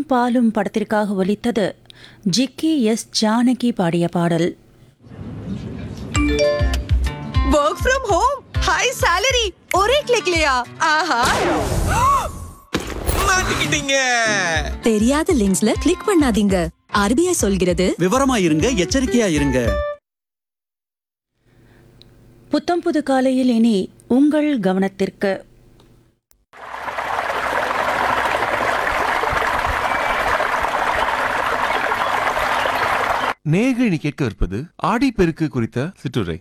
பாலும் படத்திற்காக ஒலித்தது ஜிக்கி எஸ் ஜானகி பாடிய பாடல் work from home high salary ஒரே கிளிக்லயா ஆஹா மாட்டிக்கிட்டீங்க தெரியாத லிங்க்ஸ்ல கிளிக் பண்ணாதீங்க ஆர்பிஐ சொல்கிறது விவரமா இருங்க எச்சரிக்கையா இருங்க புத்தம் புது காலையில் இனி உங்கள் கவனத்திற்கு நேயர்கள் கேட்கவிருப்பது ஆடிப்பெருக்கு குறித்த சிற்றுரை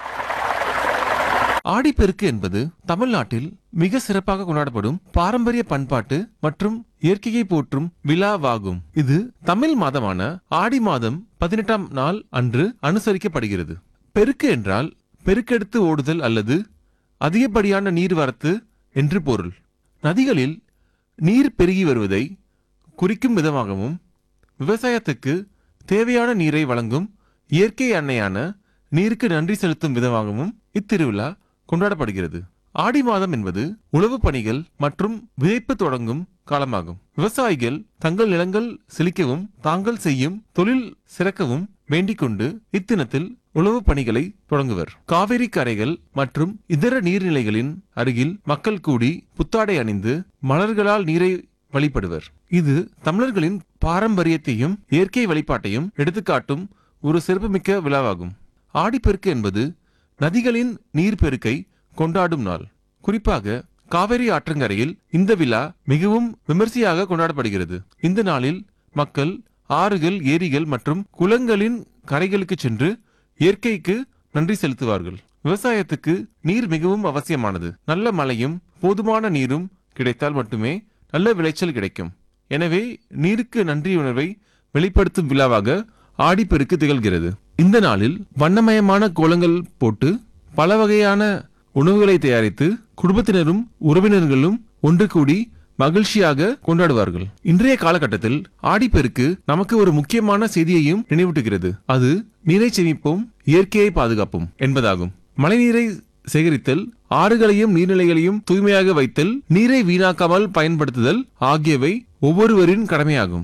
ஆடிப்பெருக்கு என்பது தமிழ்நாட்டில் மிக சிறப்பாக கொண்டாடப்படும் பாரம்பரிய பண்பாட்டு மற்றும் இயற்கையை போற்றும் விழாவாகும் இது தமிழ் மாதமான ஆடி மாதம் பதினெட்டாம் நாள் அன்று அனுசரிக்கப்படுகிறது பெருக்கு என்றால் பெருக்கெடுத்து ஓடுதல் அல்லது அதிகப்படியான நீர்வரத்து என்று பொருள் நதிகளில் நீர் பெருகி வருவதை குறிக்கும் விதமாகவும் விவசாயத்துக்கு தேவையான நீரை வழங்கும் இயற்கை அன்னையான நீருக்கு நன்றி செலுத்தும் விதமாகவும் இத்திருவிழா கொண்டாடப்படுகிறது ஆடி மாதம் என்பது உழவு பணிகள் மற்றும் விதைப்பு தொடங்கும் காலமாகும் விவசாயிகள் தங்கள் நிலங்கள் செழிக்கவும் தாங்கள் செய்யும் தொழில் சிறக்கவும் வேண்டிக் கொண்டு இத்தினத்தில் உழவு பணிகளை தொடங்குவர் காவிரி கரைகள் மற்றும் இதர நீர்நிலைகளின் அருகில் மக்கள் கூடி புத்தாடை அணிந்து மலர்களால் நீரை வழிபடுவர் இது தமிழர்களின் பாரம்பரியத்தையும் இயற்கை வழிபாட்டையும் எடுத்துக்காட்டும் ஒரு சிறப்புமிக்க விழாவாகும் ஆடிப்பெருக்கு என்பது நதிகளின் நீர்ப்பெருக்கை கொண்டாடும் நாள் குறிப்பாக காவிரி ஆற்றங்கரையில் இந்த விழா மிகவும் விமர்சையாக கொண்டாடப்படுகிறது இந்த நாளில் மக்கள் ஆறுகள் ஏரிகள் மற்றும் குளங்களின் கரைகளுக்கு சென்று இயற்கைக்கு நன்றி செலுத்துவார்கள் விவசாயத்துக்கு நீர் மிகவும் அவசியமானது நல்ல மழையும் போதுமான நீரும் கிடைத்தால் மட்டுமே நல்ல விளைச்சல் கிடைக்கும் எனவே நீருக்கு நன்றி உணர்வை வெளிப்படுத்தும் விழாவாக ஆடிப்பெருக்கு திகழ்கிறது இந்த நாளில் வண்ணமயமான கோலங்கள் போட்டு பல வகையான உணவுகளை தயாரித்து குடும்பத்தினரும் உறவினர்களும் ஒன்று கூடி மகிழ்ச்சியாக கொண்டாடுவார்கள் இன்றைய காலகட்டத்தில் ஆடிப்பெருக்கு நமக்கு ஒரு முக்கியமான செய்தியையும் நினைவூட்டுகிறது அது நீரை சேமிப்போம் இயற்கையை பாதுகாப்போம் என்பதாகும் மழைநீரை சேகரித்தல் ஆறுகளையும் நீர்நிலைகளையும் தூய்மையாக வைத்தல் நீரை வீணாக்காமல் பயன்படுத்துதல் ஆகியவை ஒவ்வொருவரின் கடமையாகும்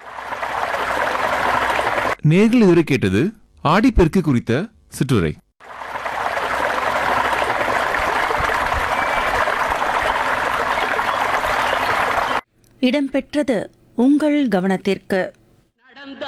நேர்கள் இதுவரை கேட்டது ஆடிப்பெருக்கு குறித்த சிற்றுரை இடம்பெற்றது உங்கள் கவனத்திற்கு